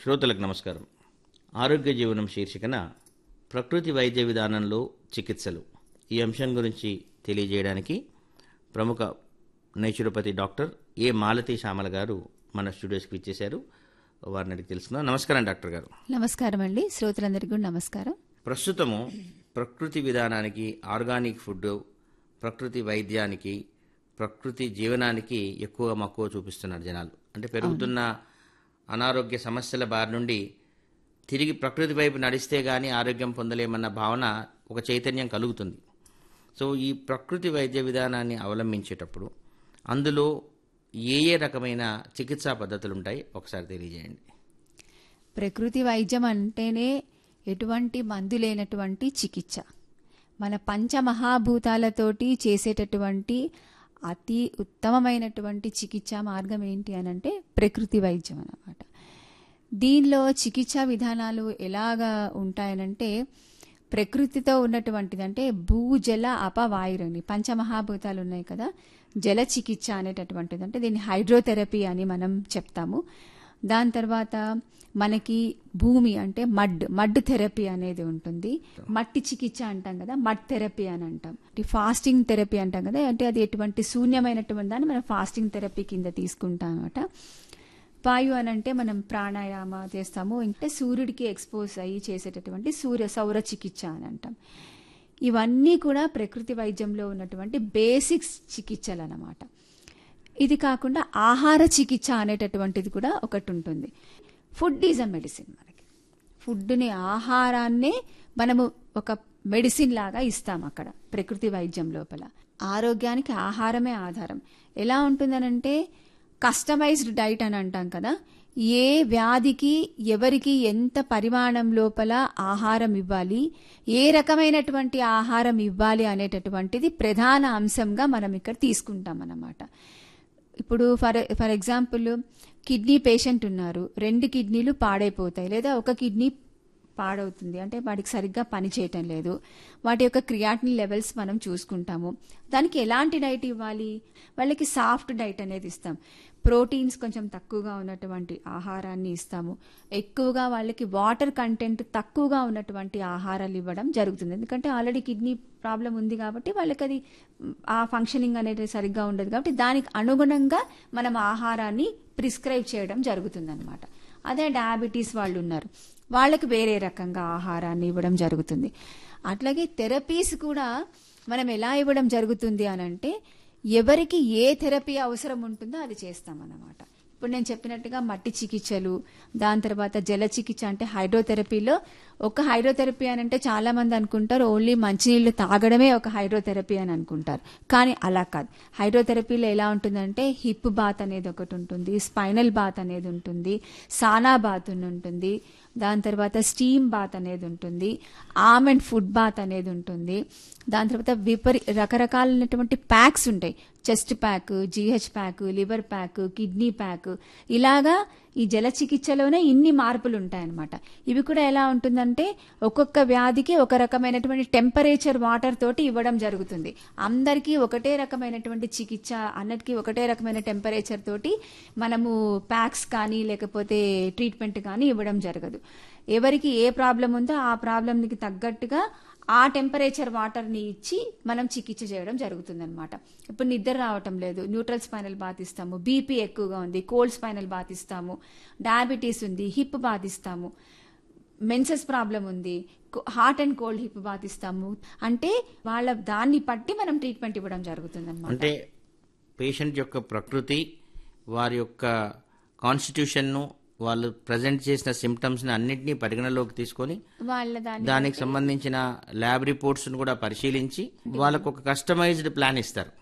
శ్రోతలకు నమస్కారం ఆరోగ్య జీవనం శీర్షికన ప్రకృతి వైద్య విధానంలో చికిత్సలు ఈ అంశం గురించి తెలియజేయడానికి ప్రముఖ naturopathy doctor A Malathi Shyamala garu మన స్టూడియోస్కి ఇచ్చేశారు వారిని అడిగి తెలుసుకుందాం నమస్కారం డాక్టర్ గారు నమస్కారం అండి శ్రోతలందరికీ కూడా నమస్కారం ప్రస్తుతము ప్రకృతి విధానానికి ఆర్గానిక్ ఫుడ్ ప్రకృతి వైద్యానికి ప్రకృతి జీవనానికి ఎక్కువ మక్కువ చూపిస్తున్నారు జనాలు అంటే పెరుగుతున్న అనారోగ్య సమస్యల బారి నుండి తిరిగి ప్రకృతి వైపు నడిస్తే గానీ ఆరోగ్యం పొందలేమన్న భావన ఒక చైతన్యం కలుగుతుంది సో ఈ ప్రకృతి వైద్య విధానాన్ని అవలంబించేటప్పుడు అందులో ఏ ఏ రకమైన చికిత్సా పద్ధతులు ఉంటాయి ఒకసారి తెలియజేయండి ప్రకృతి వైద్యం అంటేనే ఎటువంటి మందు లేనటువంటి చికిత్స మన పంచమహాభూతాలతోటి చేసేటటువంటి అతి ఉత్తమమైనటువంటి చికిత్సా మార్గం ఏంటి అని అంటే ప్రకృతి వైద్యం అన్నమాట దీనిలో చికిత్సా విధానాలు ఎలాగా ఉంటాయనంటే ప్రకృతితో ఉన్నటువంటిది అంటే భూ జల అపవాయురని పంచమహాభూతాలు ఉన్నాయి కదా జల చికిత్స అనేటటువంటిది అంటే దీన్ని హైడ్రోథెరపీ అని మనం చెప్తాము దాని తర్వాత మనకి భూమి అంటే మడ్ మడ్ థెరపీ అనేది ఉంటుంది మట్టి చికిత్స అంటాం కదా మడ్ థెరపీ అని అంటాం ఫాస్టింగ్ థెరపీ అంటాం కదా అంటే అది ఎటువంటి శూన్యమైనటువంటి దాన్ని మనం ఫాస్టింగ్ థెరపీ కింద తీసుకుంటాం అనమాట వాయు అని అంటే మనం ప్రాణాయామ చేస్తాము అంటే సూర్యుడికి ఎక్స్పోజ్ అయ్యి చేసేటటువంటి సూర్య సౌర చికిత్స అని అంటాం ఇవన్నీ కూడా ప్రకృతి వైద్యంలో ఉన్నటువంటి బేసిక్స్ చికిత్సలు అన్నమాట ఇది కాకుండా ఆహార చికిత్స అనేటటువంటిది కూడా ఒకటి ఉంటుంది ఫుడ్ ఈజ్ అ మెడిసిన్ మనకి ఫుడ్ని ఆహారాన్నే మనము ఒక మెడిసిన్ లాగా ఇస్తాం అక్కడ ప్రకృతి వైద్యం లోపల ఆరోగ్యానికి ఆహారమే ఆధారం ఎలా ఉంటుందనంటే కస్టమైజ్డ్ డైట్ అని అంటాం కదా ఏ వ్యాధికి ఎవరికి ఎంత పరిమాణం లోపల ఆహారం ఇవ్వాలి ఏ రకమైనటువంటి ఆహారం ఇవ్వాలి అనేటటువంటిది ప్రధాన అంశంగా మనం ఇక్కడ తీసుకుంటాం అన్నమాట ఇప్పుడు for for example kidney patient ఉన్నారు రెండు కిడ్నీలు పాడైపోతాయి లేదా ఒక కిడ్నీ పాడవుతుంది అంటే వాటికి సరిగ్గా పని చేయటం లేదు వాటి యొక్క క్రియాటిన్ లెవెల్స్ మనం చూసుకుంటాము దానికి ఎలాంటి డైట్ ఇవ్వాలి వాళ్ళకి సాఫ్ట్ డైట్ అనేది ఇస్తాం ప్రోటీన్స్ కొంచెం తక్కువగా ఉన్నటువంటి ఆహారాన్ని ఇస్తాము ఎక్కువగా వాళ్ళకి వాటర్ కంటెంట్ తక్కువగా ఉన్నటువంటి ఆహారాలు ఇవ్వడం జరుగుతుంది ఎందుకంటే ఆల్రెడీ కిడ్నీ ప్రాబ్లం ఉంది కాబట్టి వాళ్ళకి అది ఆ ఫంక్షనింగ్ అనేది సరిగ్గా ఉండదు కాబట్టి దానికి అనుగుణంగా మనం ఆహారాన్ని ప్రిస్క్రైబ్ చేయడం జరుగుతుంది అదే డయాబెటీస్ వాళ్ళు ఉన్నారు వాళ్ళకి వేరే రకంగా ఆహారాన్ని ఇవ్వడం జరుగుతుంది అట్లాగే థెరపీస్ కూడా మనం ఎలా ఇవ్వడం జరుగుతుంది అని అంటే ఎవరికి ఏ థెరపీ అవసరం ఉంటుందో అది చేస్తామన్నమాట ఇప్పుడు నేను చెప్పినట్టుగా మట్టి చికిత్సలు దాని తర్వాత జల చికిత్స అంటే హైడ్రోథెరపీలో ఒక హైడ్రోథెరపీ అని అంటే చాలా మంది అనుకుంటారు ఓన్లీ మంచినీళ్ళు తాగడమే ఒక హైడ్రోథెరపీ అని అనుకుంటారు కానీ అలా కాదు హైడ్రోథెరపీలో ఎలా ఉంటుందంటే హిప్ బాత్ అనేది ఒకటి ఉంటుంది స్పైనల్ బాత్ అనేది ఉంటుంది సానా బాత్ ఉంటుంది దాని తర్వాత స్టీమ్ బాత్ అనేది ఉంటుంది ఆమ్ అండ్ ఫుడ్ బాత్ అనేది ఉంటుంది దాని తర్వాత విపరీ రకరకాలైనటువంటి ప్యాక్స్ ఉంటాయి chest pack GH pack liver pack kidney pack ఇలాగా ఈ జల చికిత్సలోనే ఇన్ని మార్పులు ఉంటాయన్నమాట ఇవి కూడా ఎలా ఉంటుందంటే ఒక్కొక్క వ్యాధికి ఒక రకమైనటువంటి టెంపరేచర్ వాటర్ తోటి ఇవ్వడం జరుగుతుంది అందరికీ ఒకటే రకమైనటువంటి చికిత్స అన్నిటికీ ఒకటే రకమైన టెంపరేచర్ తోటి మనము ప్యాక్స్ కానీ లేకపోతే ట్రీట్మెంట్ కానీ ఇవ్వడం జరగదు ఎవరికి ఏ ప్రాబ్లం ఉందో ఆ ప్రాబ్లంకి తగ్గట్టుగా ఆ టెంపరేచర్ వాటర్ని ఇచ్చి మనం చికిత్స చేయడం జరుగుతుందన్నమాట ఇప్పుడు నిద్ర రావటం లేదు న్యూట్రల్ స్పైనల్ బాత్ ఇస్తాము బీపీ ఎక్కువగా ఉంది కోల్డ్ స్పైనల్ బాత్ ఇస్తాము డయాబెటీస్ ఉంది హిప్ బాత్ ఇస్తాము మెన్సెస్ ప్రాబ్లం ఉంది heart and cold hip bath ఇస్తాము అంటే వాళ్ళ దాన్ని బట్టి మనం ట్రీట్మెంట్ ఇవ్వడం జరుగుతుంది అంటే పేషెంట్ యొక్క ప్రకృతి వారి యొక్క కాన్స్టిట్యూషన్ను వాళ్ళు ప్రజెంట్ చేసిన సిమ్టమ్స్ ని అన్నింటినీ పరిగణలోకి తీసుకొని వాళ్ళ దాన్ని దానికి సంబంధించిన ల్యాబ్ రిపోర్ట్స్ కూడా పరిశీలించి వాళ్ళకు ఒక కస్టమైజ్డ్ ప్లాన్ ఇస్తారు